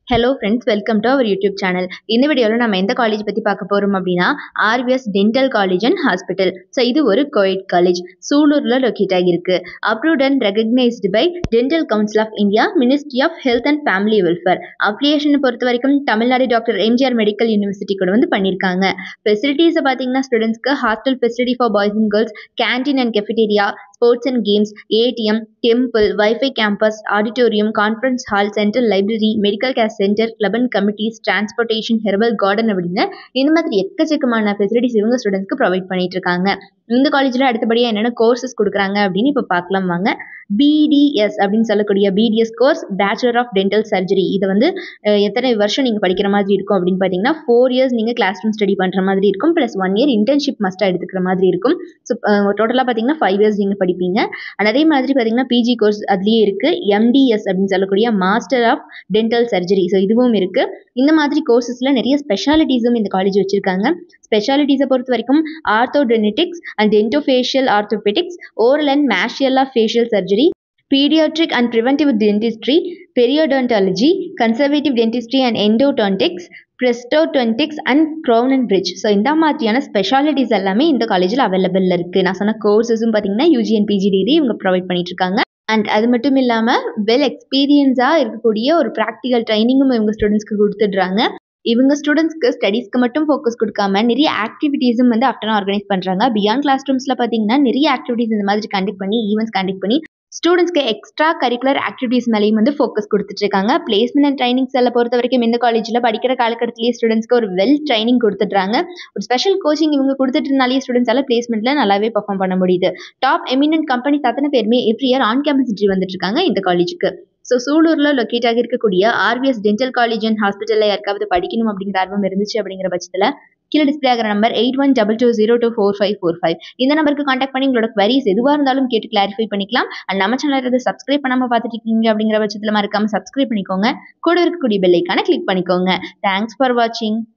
hello friends welcome to our YouTube channel இந்த வீடியோவில் நம்ம எந்த காலேஜ் பற்றி பார்க்க போகிறோம் அப்படின்னா RVS dental college and hospital so இது ஒரு கோயட் காலேஜ் சூலூரில் லொக்கேட் ஆகியிருக்கு approved and recognised by dental council of India ministry of health and family welfare அப்ளிகேஷனை பொறுத்த வரைக்கும் Tamil Nadu doctor MGR medical university கூட வந்து பண்ணியிருக்காங்க ஃபெசிலிட்டிஸை பார்த்தீங்கன்னா ஸ்டூடெண்ட்ஸ்க்கு hostel facility for boys and girls canteen and cafeteria sports and games ATM temple wifi campus auditorium conference hall central library medical care centre club and committees transportation herbal garden அப்படின்னு இந்த மாதிரி எக்கச்சக்கமான ஃபெசிலிட்டிஸ் இவங்க ஸ்டூடெண்ட்ஸ்க்கு provide பண்ணிட்டு இருக்காங்க இந்த காலேஜில் அடுத்தபடியாக என்னென்ன கோர்சஸ் கொடுக்குறாங்க அப்படின்னு இப்போ பார்க்கலாம் வாங்க பிடிஎஸ் அப்படின்னு சொல்லக்கூடிய BDS course bachelor of dental surgery இதை வந்து அஹ், எத்தனை வருஷம் நீங்கள் படிக்கிற மாதிரி இருக்கும் அப்படின்னு பார்த்தீங்கன்னா ஃபோர் இயர்ஸ் நீங்கள் கிளாஸ் ரூம் ஸ்டடி பண்ணுற மாதிரி இருக்கும் ப்ளஸ் ஒன் இயர் இன்டர்ன்ஷிப் மஸ்ட்டாக எடுத்துக்கிற மாதிரி இருக்கும் ஸோ டோட்டலாக பார்த்தீங்கன்னா ஃபைவ் இயர்ஸ் நீங்கள் படிப்பீங்க and அதே மாதிரி பார்த்தீங்கன்னா பிஜி கோர்ஸ் அதுலேயே இருக்குது எம்டிஎஸ் அப்படின்னு சொல்லக்கூடிய master of dental surgery so இதுவும் இருக்குது இந்த மாதிரி கோர்சஸில் நிறைய ஸ்பெஷாலிட்டிஸும் இந்த காலேஜ் வச்சுருக்காங்க ஸ்பெஷாலிட்டிஸை பொறுத்த வரைக்கும் orthodontics and dentofacial orthopaedics oral and maxillofacial surgery paediatric and preventive dentistry periodontology conservative dentistry and endodontics prosthodontics and crown and bridge so இந்த மாதிரியான ஸ்பெஷாலிட்டிஸ் எல்லாமே இந்த காலேஜில் அவைலபிள் இருக்குது நான் சொன்ன கோர்சஸும் பார்த்தீங்கன்னா யூஜி அண்ட் பிஜி டிகிரி இவங்க ப்ரொவைட் பண்ணிட்டு இருக்காங்க அண்ட் அது மட்டும் இல்லாமல் வெல் எக்ஸ்பீரியன்ஸாக இருக்கக்கூடிய ஒரு ப்ராக்டிக்கல் ட்ரைனிங்கும் இவங்க ஸ்டூடெண்ட்ஸ்க்கு கொடுத்துட்றாங்க இவங்க ஸ்டூடெண்ட்ஸ்க்கு ஸ்டடீஸ்க்கு மட்டும் ஃபோக்கஸ் கொடுக்காம நிறைய ஆக்டிவிட்டீஸும் வந்து ஆஃப்டர் ஆர்கனைஸ் பண்ணுறாங்க பியாண்ட் கிளாஸ் ரூம்ஸில் பார்த்தீங்கன்னா நிறைய ஆக்டிவிட்டீஸ் இந்த மாதிரி கண்டக்ட் பண்ணி ஈவெண்ட்ஸ் கண்டக்ட் பண்ணி ஸ்டூடெண்ட்ஸ்க்கு எக்ஸ்ட்ரா கரிக்குலர் ஆக்டிவிட்டீஸ் மேலேயும் வந்து ஃபோக்கஸ் கொடுத்துட்டு இருக்காங்க பிளேஸ்மெண்ட் அண்ட் ட்ரைனிங்ஸ் எல்லாம் பொறுத்த வரைக்கும் இந்த காலேஜில் படிக்கிற காலகட்டத்திலேயே ஸ்டூடெண்ட்ஸ்க்கு ஒரு வெல் ட்ரைனிங் கொடுத்துட்றாங்க ஒரு ஸ்பெஷல் கோச்சிங் இவங்க கொடுத்துட்டுனாலே ஸ்டூடெண்ட்ஸால பிளேஸ்மெண்ட்டில் நல்லாவே பர்ஃபார்ம் பண்ண முடியுது டாப் எமினன்ட் கம்பெனிஸ் அத்தனை பேருமே every year on campus entry வந்துட்டு இருக்காங்க இந்த காலேஜுக்கு ஸோ சூலூரில் லொக்கேட் ஆகி இருக்கக்கூடிய ஆர்விஎஸ் டென்டல் காலேஜ் அண்ட் ஹாஸ்பிட்டலில் யாருக்காவது படிக்கணும் அப்படிங்கிற ஆர்வம் இருந்துச்சு அப்படிங்கிற பட்சத்தில் கீழே டிஸ்பிளே ஆகிற number eight one double two zero two four five four five இந்த நம்பருக்கு காண்டாக்ட் பண்ணி உங்களோட queries எதுவாக இருந்தாலும் கேட்டு கிளாரிஃபை பண்ணிக்கலாம் அண்ட் நம்ம சேனல் இருந்து சப்ஸ்கிரைப் பண்ணாமல் பார்த்துட்டு இருக்கீங்க அப்படிங்கிற பட்சத்தில் மறக்காம சப்ஸ்கிரைப் பண்ணிக்கோங்க கூட இருக்கக்கூடிய பெல்லைக்கான கிளிக் பண்ணிக்கோங்க தேங்க்ஸ் ஃபார் வாட்சிங்